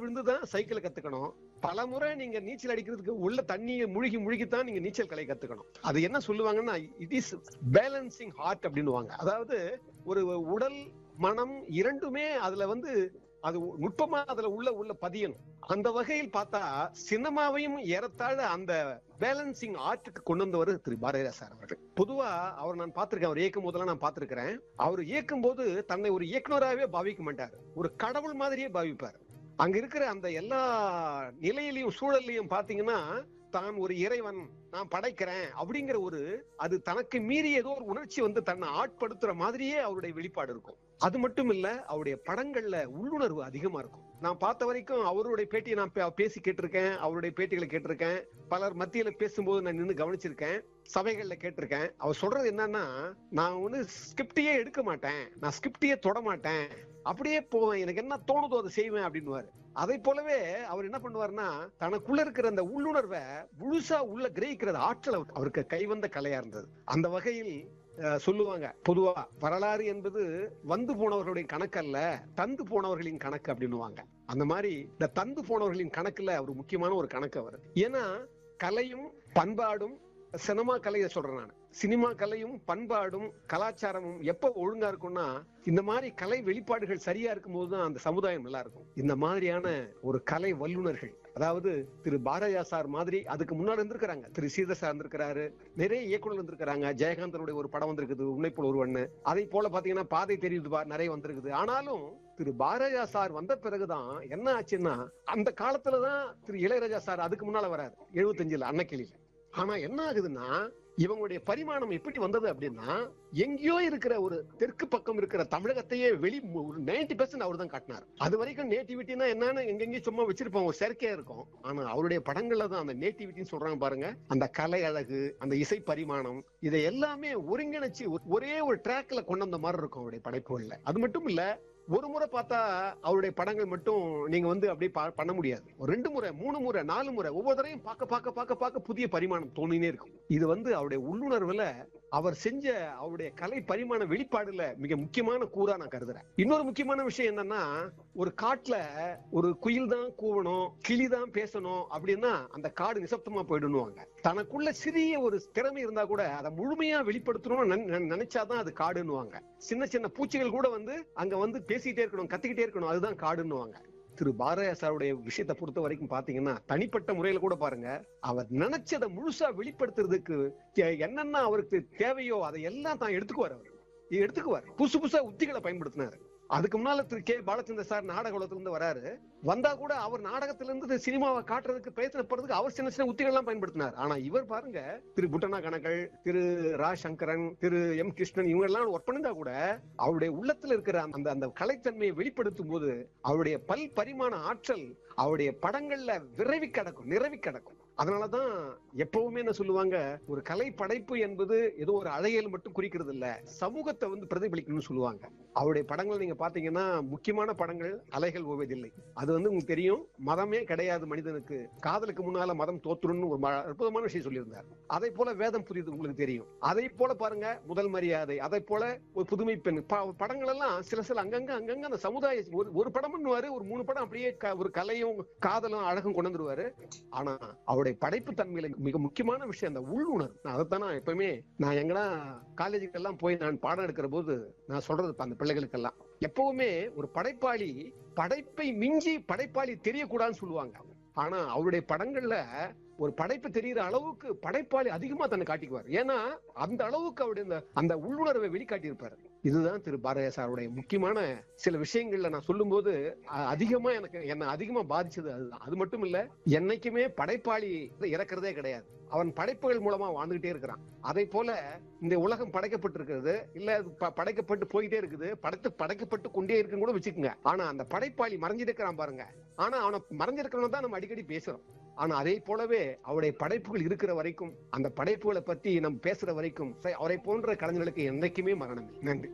விழுந்து தான் சைக்கிளை கத்துக்கணும் பல முறை நீங்க நீச்சல் அடிக்கிறதுக்கு உள்ள தண்ணியை முழுகி முழுகித்தான் நீங்க நீச்சல் கலை கத்துக்கணும் அது என்ன சொல்லுவாங்கன்னா இட் இஸ் பேலன்சிங் ஹார்ட் அப்படின்னுவாங்க அதாவது ஒரு உடல் மனம் இரண்டுமே அதுல வந்து அது நுட்பமா அதுல உள்ள உள்ள பதியணும் அந்த வகையில் பார்த்தா சினிமாவையும் ஏறத்தாழ அந்த பேலன்சிங் ஆர்ட்டுக்கு கொண்டு வந்தவர் திரு பாரதியா சார் அவர்கள் பொதுவா அவர் நான் பார்த்திருக்கேன் அவர் இயக்கும் போதெல்லாம் நான் பார்த்திருக்கிறேன் அவர் இயக்கும் போது தன்னை ஒரு இயக்குனராகவே பாவிக்க மாட்டார் ஒரு கடவுள் மாதிரியே பாவிப்பார் அங்க இருக்கிற அந்த எல்லா நிலையிலையும் சூழல்லையும் பாத்தீங்கன்னா தான் ஒரு இறைவன் நான் படைக்கிறேன் அப்படிங்கிற ஒரு அது தனக்கு மீறி ஏதோ ஒரு உணர்ச்சி வந்து தன்னை ஆட்படுத்துற மாதிரியே அவருடைய வெளிப்பாடு இருக்கும் அது மட்டும் இல்ல அவருடைய படங்கள்ல உள்ளுணர்வு அதிகமா இருக்கும் நான் பார்த்த வரைக்கும் அவருடைய பேட்டியை நான் பே- பேசி கேட்டிருக்கேன் அவருடைய பேட்டிகளை கேட்டிருக்கேன் பலர் மத்தியில பேசும்போது நான் நின்னு கவனிச்சிருக்கேன் சபைகள்ல கேட்டிருக்கேன் அவர் சொல்றது என்னன்னா நான் ஒண்ணு ஸ்கிரிப்டையே எடுக்க மாட்டேன் நான் ஸ்கிரிப்டையே தொட மாட்டேன் அப்படியே போவேன் எனக்கு என்ன தோணுதோ அதை செய்வேன் அப்படின்னுவாரு அதை போலவே அவர் என்ன பண்ணுவாருன்னா தனக்குள்ள இருக்கிற அந்த உள்ளுணர்வை முழுசா உள்ள கிரகிக்கிறது ஆற்றல் அவருக்கு- அவருக்கு கைவந்த கலையா இருந்தது அந்த வகையில் அஹ், சொல்லுவாங்க பொதுவா வரலாறு என்பது வந்து போனவர்களுடைய கணக்கு அல்ல தந்து போனவர்களின் கணக்கு அப்படின்னுவாங்க அந்த மாதிரி இந்த தந்து போனவர்களின் கணக்குல ஒரு முக்கியமான ஒரு கணக்கு அவர் ஏன்னா கலையும் பண்பாடும் சினிமா கலையை சொல்றேன் நான் சினிமா கலையும் பண்பாடும் கலாச்சாரமும் எப்ப ஒழுங்கா இருக்கும்னா இந்த மாதிரி கலை வெளிப்பாடுகள் சரியா இருக்கும்போது தான் அந்த சமுதாயம் நல்லா இருக்கும் இந்த மாதிரியான ஒரு கலை வல்லுனர்கள் அதாவது திரு பாரதியா சார் மாதிரி அதுக்கு முன்னாடி இருந்திருக்கிறாங்க திரு சீதர் சார் இருந்திருக்கிறாரு நிறைய இயக்குனர் இருந்திருக்கிறாங்க ஜெயகாந்தனுடைய ஒரு படம் வந்திருக்குது உன்னை போல ஒருவன் அதை போல பாத்தீங்கன்னா பாதை தெரியுது பா நிறைய வந்திருக்குது ஆனாலும் திரு பாரதியா சார் வந்த பிறகுதான் என்ன ஆச்சுன்னா அந்த காலத்துலதான் திரு இளையராஜா சார் அதுக்கு முன்னால வராரு எழுபத்தஞ்சுல அன்னக்கிளியில ஆனா என்ன ஆகுதுன்னா இவங்களுடைய பரிமாணம் எப்படி வந்தது அப்படின்னா எங்கேயோ இருக்கிற ஒரு தெற்கு பக்கம் இருக்கிற தமிழகத்தையே வெளி நைன்டி பெர்சன்ட் அவர் தான் காட்டினார் அது வரைக்கும் நேட்டிவிட்டினா என்னன்னு எங்கெங்கேயும் சும்மா வச்சிருப்போம் ஒரு செயற்கையா இருக்கும் ஆனா அவருடைய படங்கள்ல தான் அந்த நேட்டிவிட்டின்னு சொல்றாங்க பாருங்க அந்த கலை அழகு அந்த இசை பரிமாணம் இதை எல்லாமே ஒருங்கிணைச்சு ஒ- ஒரே ஒரு ட்ராக்ல கொண்டு வந்த மாதிரி இருக்கும் அவருடைய படைப்புகள்ல அது மட்டும் இல்ல ஒரு முறை பார்த்தா அவருடைய படங்கள் மட்டும் நீங்க வந்து அப்படியே பா- பண்ண முடியாது ஒரு ரெண்டு முறை மூணு முறை நாலு முறை ஒவ்வொரு தடவையும் பார்க்க பார்க்க பார்க்க பார்க்க புதிய பரிமாணம் தோணினே இருக்கும் இது வந்து அவருடைய உள்ளுணர்வுல அவர் செஞ்ச அவருடைய கலை பரிமாண வெளிப்பாடுல மிக முக்கியமான கூறா நான் கருதுறேன் இன்னொரு முக்கியமான விஷயம் என்னன்னா ஒரு காட்டுல ஒரு குயில் தான் கூவணும் கிளி தான் பேசணும் அப்படின்னா அந்த காடு நிசப்தமா போயிடுவாங்க தனக்குள்ள சிறிய ஒரு திறமை இருந்தா கூட அதை முழுமையா வெளிப்படுத்தணும்னு நினை- நினை- நினைச்சாதான் அது காடுன்னுவாங்க சின்ன சின்ன பூச்சிகள் கூட வந்து அங்க வந்து பேசிக்கிட்டே இருக்கணும் கத்திக்கிட்டே இருக்கணும் அதுதான் காடுன்னுவாங்க திரு பாரதியா சாருடைய விஷயத்தை பொறுத்த வரைக்கும் பாத்தீங்கன்னா தனிப்பட்ட முறையில கூட பாருங்க அவர் நினைச்சதை முழுசா வெளிப்படுத்துறதுக்கு கே- என்னென்ன அவருக்கு தேவையோ அதை எல்லாம் தான் எடுத்துக்குவார் அவர் எடுத்துக்குவார் புதுசு புதுசா உத்திகளை பயன்படுத்தினாரு அதுக்கு முன்னால திரு கே பாலச்சந்தர் சார் நாடக உலகத்துல இருந்து வராரு வந்தா கூட அவர் நாடகத்துல இருந்து சினிமாவை காட்டுறதுக்கு பிரயத்தனப்படுறதுக்கு அவர் சின்ன சின்ன உத்திகள் எல்லாம் பயன்படுத்தினார் ஆனா இவர் பாருங்க திரு புட்டனா கணகள் திரு ரா சங்கரன் திரு எம் கிருஷ்ணன் இவங்க எல்லாம் ஒர்க் பண்ணிருந்தா கூட அவருடைய உள்ளத்துல இருக்கிற அந்த அந்த கலைத்தன்மையை வெளிப்படுத்தும் போது அவருடைய பல் பரிமாண ஆற்றல் அவருடைய படங்கள்ல விரைவி கிடக்கும் நிறவி கிடக்கும் அதனாலதான் எப்பவுமே என்ன சொல்லுவாங்க ஒரு கலை படைப்பு என்பது ஏதோ ஒரு அழகியல் மட்டும் குறிக்கிறது இல்ல சமூகத்தை வந்து பிரதிபலிக்கணும்னு சொல்லுவாங்க அவருடைய படங்கள் நீங்க பாத்தீங்கன்னா முக்கியமான படங்கள் அலைகள் ஓவதில்லை அது வந்து உங்களுக்கு தெரியும் மதமே கிடையாது மனிதனுக்கு காதலுக்கு முன்னால மதம் தோத்துருன்னு ஒரு ம- அற்புதமான விஷயம் சொல்லியிருந்தார் அதை போல வேதம் புரியுது உங்களுக்கு தெரியும் அதை போல பாருங்க முதல் மரியாதை அதை போல ஒரு புதுமை பெண் ப- படங்கள் எல்லாம் சில சில அங்கங்க அங்கங்க அந்த சமுதாய ஒரு ஒரு படம் பண்ணுவாரு ஒரு மூணு படம் அப்படியே க- ஒரு கலையும் காதலும் அழகும் கொண்டு வந்துருவாரு ஆனா அவருடைய படைப்பு தன்மையில மிக முக்கியமான விஷயம் அந்த உள்ளுணர்வு நான் அதைத்தான் நான் எப்பவுமே நான் எங்கன்னா காலேஜுக்கு எல்லாம் போய் நான் பாடம் எடுக்கிற போது நான் சொல்றது இப்ப அந்த பிள்ளைகளுக்கெல்லாம் எப்பவுமே ஒரு படைப்பாளி படைப்பை மிஞ்சி படைப்பாளி தெரியக்கூடாதுன்னு சொல்லுவாங்க ஆனா அவருடைய படங்கள்ல ஒரு படைப்பு தெரிகிற அளவுக்கு படைப்பாளி அதிகமா தன்னை காட்டிக்குவார் ஏன்னா அந்த அளவுக்கு அவருடைய அந்த- அந்த உள்ளுணர்வை வெளிக்காட்டியிருப்பாரு இதுதான் திரு பாரதிய சாருடைய முக்கியமான சில விஷயங்கள்ல நான் சொல்லும்போது அ- அதிகமா எனக்கு என்ன அதிகமா பாதிச்சது அதுதான் அது மட்டும் இல்ல என்னைக்குமே படைப்பாளி இறக்குறதே கிடையாது அவன் படைப்புகள் மூலமா வாழ்ந்துகிட்டே இருக்கிறான் அதை போல இந்த உலகம் படைக்கப்பட்டிருக்கிறது இல்ல அது ப- படைக்கப்பட்டு போயிட்டே இருக்குது படைத்து படைக்கப்பட்டு கொண்டே இருக்குன்னு கூட வச்சுக்கோங்க ஆனா அந்த படைப்பாளி மறைஞ்சிருக்கிறான் பாருங்க ஆனா அவனை மறைஞ்சிருக்கிறவன் தான் நம்ம அடிக்கடி பேசுறோம் ஆனா அதே போலவே அவருடைய படைப்புகள் இருக்கிற வரைக்கும் அந்த படைப்புகளை பத்தி நம்ம பேசுற வரைக்கும் சரி, அவரை போன்ற கலைஞர்களுக்கு என்னைக்குமே மரணம் இல்லை. நன்றி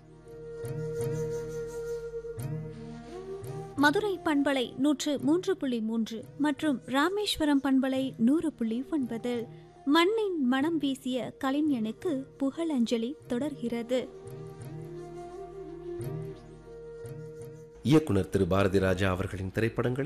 மதுரை பண்பலை நூற்று மூன்று புள்ளி மூன்று மற்றும் ராமேஸ்வரம் பண்பலை நூறு புள்ளி ஒன்பது மண்ணின் மனம் வீசிய கலைஞனுக்கு புகழஞ்சலி தொடர்கிறது இயக்குனர் திரு பாரதி ராஜா அவர்களின் திரைப்படங்களை